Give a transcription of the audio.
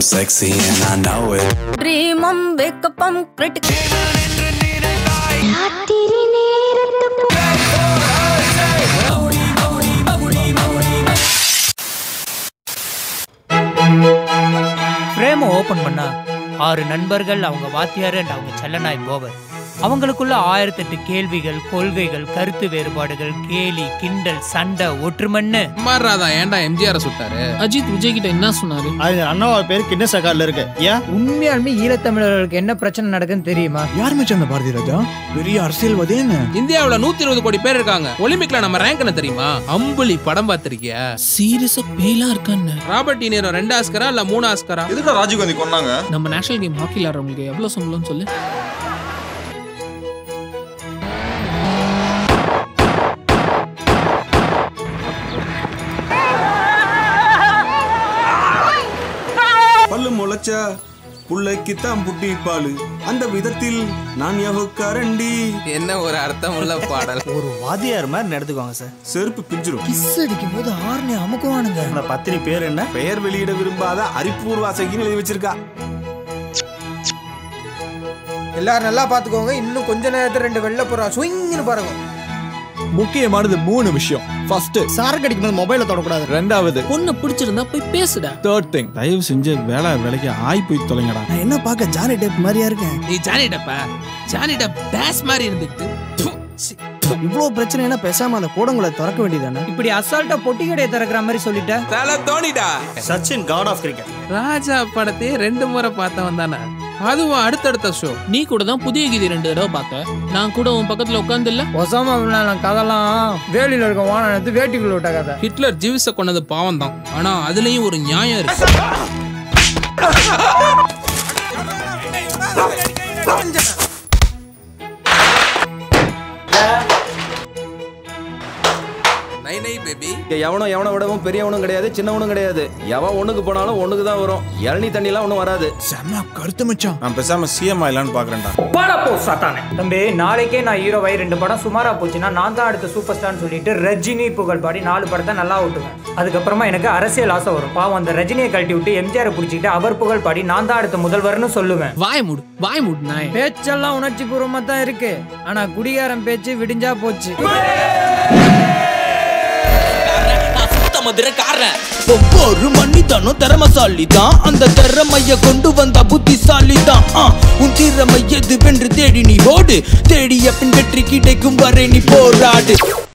sexy and I know it. ட்ரீமம் வேக்கப்பம் critic ராத்திரி நேரத்து ஃப்ரேமை ஓபன் பண்ணா ஆறு நண்பர்கள் அவங்க வாத்தியார் and அவங்க செல்லநாய் போவர் அவங்களுக்குள்ள ஆயிரத்தெட்டு கேள்விகள் கொள்கைகள் கருத்து வேறுபாடுகள் கேலி கிண்டல் சண்டை ஒற்றுமன்னு மாறாதா ஏன்டா எம்ஜிஆர் சுட்டாரு அஜித் விஜய் கிட்ட என்ன சொன்னாரு அது அண்ணாவா பேர் கிண்ண சகார்ல இருக்கு ஏன் உண்மையாலுமே ஈழத்தமிழர்களுக்கு என்ன பிரச்சனை நடக்குன்னு தெரியுமா யார் மச்சான் அந்த பாரதி ராஜா பெரிய அரசியல்வாதி என்ன இந்தியாவுல நூத்தி இருபது கோடி பேர் இருக்காங்க ஒலிம்பிக்ல நம்ம ரேங்க் என்ன தெரியுமா அம்புலி படம் பார்த்திருக்கியா சீரியஸா பேலா இருக்கான்னு ராபர்ட் டினேரோ ரெண்டு ஆஸ்கரா இல்ல மூணு ஆஸ்கரா எதுக்குடா ராஜீவ் காந்தி கொன்னாங்க நம்ம நேஷனல் கேம் ஹாக்கி விளையாடுறவங்களுக்கு எவ்வளவு சம்பளம்னு சொல்லு பல்லு முளைச்ச புள்ளைக்குத்தான் புட்டி பாலு அந்த விதத்தில் நான் எவக்காரண்டி என்ன ஒரு அர்த்தம் உள்ள பாடல் ஒரு வாத்தியார் மாதிரி நடத்துக்குவாங்க சார் செருப்பு பிஞ்சிரும் கிஸ் அடிக்கும் போது ஆர்னி அமுக்குவானுங்க அந்த பத்தினி பேர் என்ன பெயர் வெளியிட விரும்பாத அரிப்பூர் வாசகின்னு எழுதி வச்சிருக்கா எல்லாரும் நல்லா பாத்துக்கோங்க இன்னும் கொஞ்ச நேரத்துல ரெண்டு வெள்ளை புறா ஸ்விங்னு பறக்கும் முக்கியமானது மூணு விஷயம் ஃபர்ஸ்ட் சாருக்கு அடிக்கும்போது மொபைல தொடக்கூடாது ரெண்டாவது பொண்ணு பிடிச்சிருந்தா போய் பேசுடா தேர்ட் திங் தயவு செஞ்சு வேலை வேலைக்கு ஆய் போய் தொலைங்கடா நான் என்ன பார்க்க ஜானி டைப் மாதிரியா இருக்கேன் நீ ஜானி டப்பா ஜானி டப் டேஸ் மாதிரி இருந்துட்டு ப்பு, சி. இவ்வளவு பிரச்சனைனா பேசாம அந்த கூடங்களை திறக்க வேண்டியதானே இப்படி அசால்ட்டா பொட்டி கடையை திறக்கிற மாதிரி சொல்லிட்ட தல தோனிடா சச்சின் காட் ஆஃப் கிரிக்கெட் ராஜா படத்தையே ரெண்டு முறை பார்த்தவன் தானே அதுவும் அடுத்தடுத்த ஷோ நீ கூட தான் புதிய கீதை ரெண்டு தடவை பார்த்த நான் கூட உன் பக்கத்துல உட்காந்து இல்ல ஒசாமா பின் கதெல்லாம் வேலியில இருக்க வானம் எடுத்து வேட்டிக்குள்ள விட்ட கதை ஹிட்லர் ஜீவிஸ கொண்டது பாவம் தான் ஆனா அதுலயும் ஒரு நியாயம் இருக்கு நை நை பேபி எவனும் எவனை விடவும் பெரியவனும் கிடையாது சின்னவனும் கிடையாது எவன் ஒண்ணுக்கு போனாலும் ஒண்ணுக்கு தான் வரும் இளநீ தண்ணிலாம் ஒன்றும் வராது செம்ம கருத்து மச்சான் நான் பேசாம சிஎம் ஆயிலான்னு பாக்குறேன்டா பாடா போ சாத்தானே தம்பி நாளைக்கே நான் ஹீரோவாய் ரெண்டு படம் சுமாரா போச்சுன்னா நான் தான் அடுத்த சூப்பர் ஸ்டார்னு சொல்லிட்டு ரஜினி புகழ் பாடி நாலு படத்தை நல்லா ஓட்டுவேன் அதுக்கப்புறமா எனக்கு அரசியல் ஆசை வரும் பாவம் அந்த ரஜினியை கழட்டி விட்டு எம்ஜிஆரை பிடிச்சிக்கிட்டு அவர் புகழ் பாடி நான் தான் அடுத்த முதல்வர்னு சொல்லுவேன் வாய மூடு வாய மூடு நாய் பேச்செல்லாம் உணர்ச்சி பூர்வமா தான் இருக்கு ஆனா குடிகாரன் பேச்சு விடிஞ்சா போச்சு ஒவ்வொரு மனிதனும் திறமசாலி தான் அந்த திறமைய கொண்டு வந்த புத்திசாலி தான் உன் திறமை எதுவென்று தேடி நீ ஓடு தேடிய பின் வெற்றி கிடைக்கும் வரை நீ போராடு